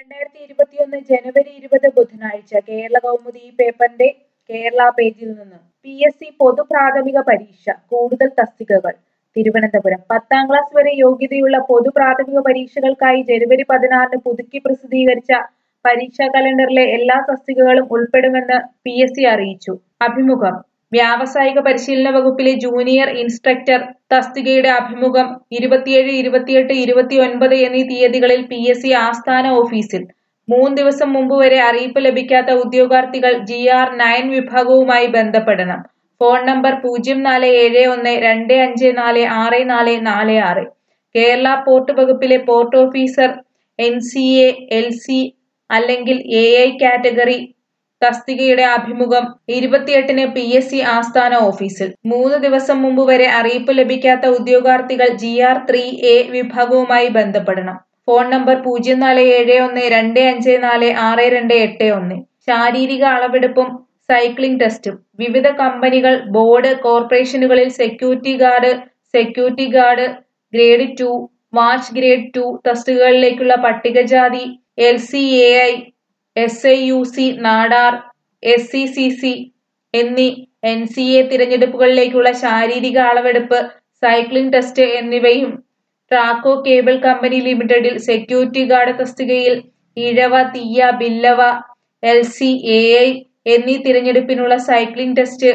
രണ്ടായിരത്തി ഇരുപത്തിയൊന്ന് ജനുവരി ഇരുപത് ബുധനാഴ്ച കേരള കൗമുദി ഈ പേപ്പറിന്റെ കേരള പേജിൽ നിന്ന് പി എസ് സി പൊതു പ്രാഥമിക പരീക്ഷ കൂടുതൽ തസ്തികകൾ തിരുവനന്തപുരം പത്താം ക്ലാസ് വരെ യോഗ്യതയുള്ള പൊതു പ്രാഥമിക പരീക്ഷകൾക്കായി ജനുവരി പതിനാറിന് പുതുക്കി പ്രസിദ്ധീകരിച്ച പരീക്ഷാ കലണ്ടറിലെ എല്ലാ തസ്തികകളും ഉൾപ്പെടുമെന്ന് പി എസ് സി അറിയിച്ചു അഭിമുഖം വ്യാവസായിക പരിശീലന വകുപ്പിലെ ജൂനിയർ ഇൻസ്ട്രക്ടർ തസ്തികയുടെ അഭിമുഖം ഇരുപത്തിയേഴ് ഇരുപത്തിയെട്ട് ഇരുപത്തിയൊൻപത് എന്നീ തീയതികളിൽ പി എസ് സി ആസ്ഥാന ഓഫീസിൽ മൂന്ന് ദിവസം മുമ്പ് വരെ അറിയിപ്പ് ലഭിക്കാത്ത ഉദ്യോഗാർത്ഥികൾ ജി ആർ നയൻ വിഭാഗവുമായി ബന്ധപ്പെടണം ഫോൺ നമ്പർ പൂജ്യം നാല് ഏഴ് ഒന്ന് രണ്ട് അഞ്ച് നാല് ആറ് നാല് നാല് ആറ് കേരള പോർട്ട് വകുപ്പിലെ port officer N C A L C അല്ലെങ്കിൽ എ ഐ കാറ്റഗറി തസ്തികയുടെ അഭിമുഖം ഇരുപത്തിയെട്ടിന് പി എസ് സി ആസ്ഥാന ഓഫീസിൽ മൂന്ന് ദിവസം മുമ്പ് വരെ അറിയിപ്പ് ലഭിക്കാത്ത ഉദ്യോഗാർത്ഥികൾ ജി ആർ ത്രീ എ വിഭാഗവുമായി ബന്ധപ്പെടണം ഫോൺ നമ്പർ പൂജ്യം നാല് ഏഴ് ഒന്ന് രണ്ട് അഞ്ച് നാല് ആറ് രണ്ട് എട്ട് ഒന്ന് ശാരീരിക അളവെടുപ്പും സൈക്ലിംഗ് ടെസ്റ്റും വിവിധ കമ്പനികൾ ബോർഡ് കോർപ്പറേഷനുകളിൽ security guard security guard grade two watch grade two തസ്തികകളിലേക്കുള്ള പട്ടികജാതി L C A I S I U C Nadar S C C C എന്നീ എൻ സി എ തിരഞ്ഞെടുപ്പുകളിലേക്കുള്ള ശാരീരിക അളവെടുപ്പ് സൈക്ലിംഗ് ടെസ്റ്റ് എന്നിവയും ട്രാക്കോ കേബിൾ കമ്പനി ലിമിറ്റഡിൽ സെക്യൂരിറ്റി ഗാർഡ് തസ്തികയിൽ Ezhava Thiyya Billava L C A I എന്നീ തിരഞ്ഞെടുപ്പിനുള്ള സൈക്ലിംഗ് ടെസ്റ്റ്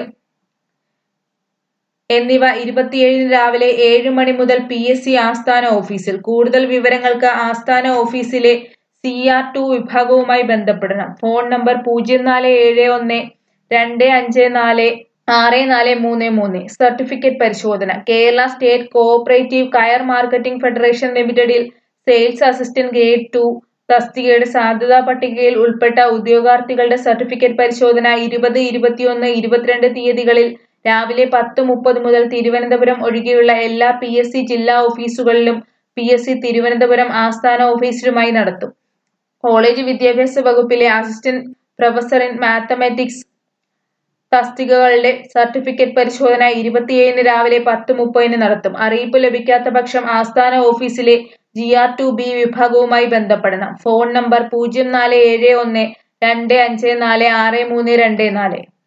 എന്നിവ ഇരുപത്തിയേഴിന് രാവിലെ ഏഴ് മണി മുതൽ പി എസ് സി ആസ്ഥാന ഓഫീസിൽ കൂടുതൽ വിവരങ്ങൾക്ക് ആസ്ഥാന ഓഫീസിലെ സി ആർ ടു വിഭാഗവുമായി ബന്ധപ്പെടണം ഫോൺ നമ്പർ പൂജ്യം നാല് ഏഴ് ഒന്ന് രണ്ട് അഞ്ച് നാല് ആറ് നാല് മൂന്ന് മൂന്ന് സർട്ടിഫിക്കറ്റ് പരിശോധന Kerala state cooperative coir marketing federation ലിമിറ്റഡിൽ സെയിൽസ് അസിസ്റ്റന്റ് ഗ്രേഡ് ടു തസ്തികയുടെ സാധ്യതാ പട്ടികയിൽ ഉൾപ്പെട്ട ഉദ്യോഗാർത്ഥികളുടെ സർട്ടിഫിക്കറ്റ് പരിശോധന ഇരുപത് ഇരുപത്തിയൊന്ന് ഇരുപത്തിരണ്ട് തീയതികളിൽ രാവിലെ പത്ത് മുപ്പത് മുതൽ തിരുവനന്തപുരം ഒഴികെയുള്ള എല്ലാ പി എസ് സി ജില്ലാ ഓഫീസുകളിലും പി എസ് സി തിരുവനന്തപുരം ആസ്ഥാന ഓഫീസിലുമായി നടത്തും കോളേജ് വിദ്യാഭ്യാസ വകുപ്പിലെ അസിസ്റ്റന്റ് പ്രൊഫസർ ഇൻ മാത്തമാറ്റിക്സ് തസ്തികകളുടെ സർട്ടിഫിക്കറ്റ് പരിശോധന ഇരുപത്തിയേഴിന് രാവിലെ പത്ത് മുപ്പതിന് നടത്തും അറിയിപ്പ് ലഭിക്കാത്ത പക്ഷം ആസ്ഥാന ഓഫീസിലെ ജി ആർ ടു ബി വിഭാഗവുമായി ബന്ധപ്പെടണം ഫോൺ നമ്പർ പൂജ്യം നാല് ഏഴ് ഒന്ന് രണ്ട് അഞ്ച് നാല് ആറ് മൂന്ന് രണ്ട് നാല്